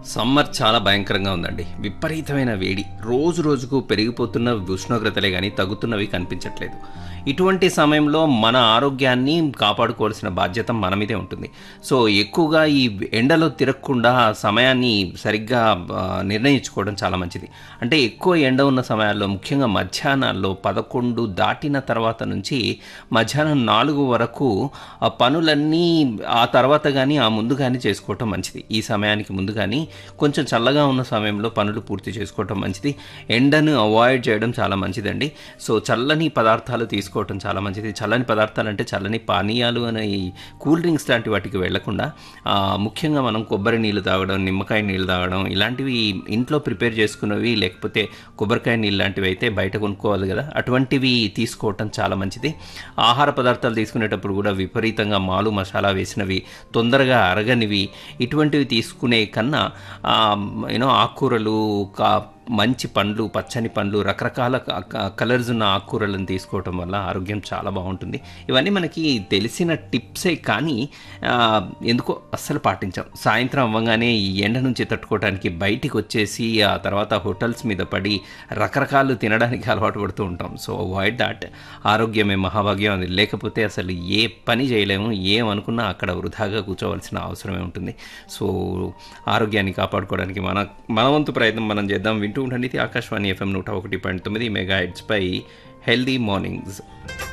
summer చాలా భయంకరంగా ఉందండి విపరీతమైన వేడి రోజు రోజుకు పెరిగిపోతున్న ఉష్ణోగ్రతలే కానీ తగ్గుతున్నవి కనిపించట్లేదు ఇటువంటి సమయంలో మన ఆరోగ్యాన్ని కాపాడుకోవాల్సిన బాధ్యత మన మీదే ఉంటుంది సో ఎక్కువగా ఈ ఎండలో తిరగకుండా సమయాన్ని సరిగ్గా ఆ, నిర్ణయించుకోవడం చాలా మంచిది అంటే ఎక్కువ ఎండ ఉన్న సమయాల్లో ముఖ్యంగా మధ్యాహ్నాల్లో పదకొండు దాటిన తర్వాత నుంచి మధ్యాహ్నం నాలుగు వరకు ఆ పనులన్నీ ఆ తర్వాత కానీ ఆ ముందు కానీ చేసుకోవటం మంచిది ఈ సమయానికి ముందు కానీ కొంచెం చల్లగా ఉన్న సమయంలో పనులు పూర్తి చేసుకోవటం మంచిది ఎండను అవాయిడ్ చేయడం చాలా మంచిదండి సో చల్లని పదార్థాలు తీసుకోవటం చాలా మంచిది చల్లని పదార్థాలు అంటే చల్లని పానీయాలు అనే ఈ కూల్ డ్రింక్స్ లాంటి వాటికి వెళ్లకుండా ఆ, ముఖ్యంగా మనం కొబ్బరి నీళ్ళు తాగడం నిమ్మకాయ నీళ్ళు తాగడం ఇలాంటివి ఇంట్లో ప్రిపేర్ చేసుకున్నవి లేకపోతే కొబ్బరికాయ నీళ్ళు లాంటివి అయితే బయట కొనుక్కోవాలి కదా అటువంటివి తీసుకోవటం చాలా మంచిది ఆహార పదార్థాలు తీసుకునేటప్పుడు కూడా విపరీతంగా మాలు మసాలా వేసినవి తొందరగా అరగనివి ఇటువంటివి తీసుకునే కన్నా యూనో ఆకుకూరలు కా మంచి పండ్లు పచ్చని పండ్లు రకరకాల క- క- కలర్స్ ఉన్న ఆకుకూరలను తీసుకోవటం వల్ల ఆరోగ్యం చాలా బాగుంటుంది ఇవన్నీ మనకి తెలిసిన టిప్సే కానీ ఆ, ఎందుకో అస్సలు పాటించాం సాయంత్రం అవ్వగానే ఈ ఎండ నుంచి తట్టుకోవడానికి బయటికి వచ్చేసి ఆ తర్వాత హోటల్స్ మీద పడి రకరకాలు తినడానికి అలవాటు పడుతూ ఉంటాం సో అవాయిడ్ దాట్ ఆరోగ్యమే మహాభాగ్యం అది లేకపోతే అసలు ఏ పని చేయలేము ఏమనుకున్నా అక్కడ వృధాగా కూర్చోవలసిన అవసరమే ఉంటుంది సో ఆరోగ్యాన్ని కాపాడుకోవడానికి మన మన వంతు ప్రయత్నం మనం చేద్దాం వింటూ ఉండండి ఇది ఆకాశవాణి ఎఫ్ఎం నూట ఒకటి పాయింట్ తొమ్మిది మెగా హెడ్స్పై హెల్దీ మార్నింగ్స్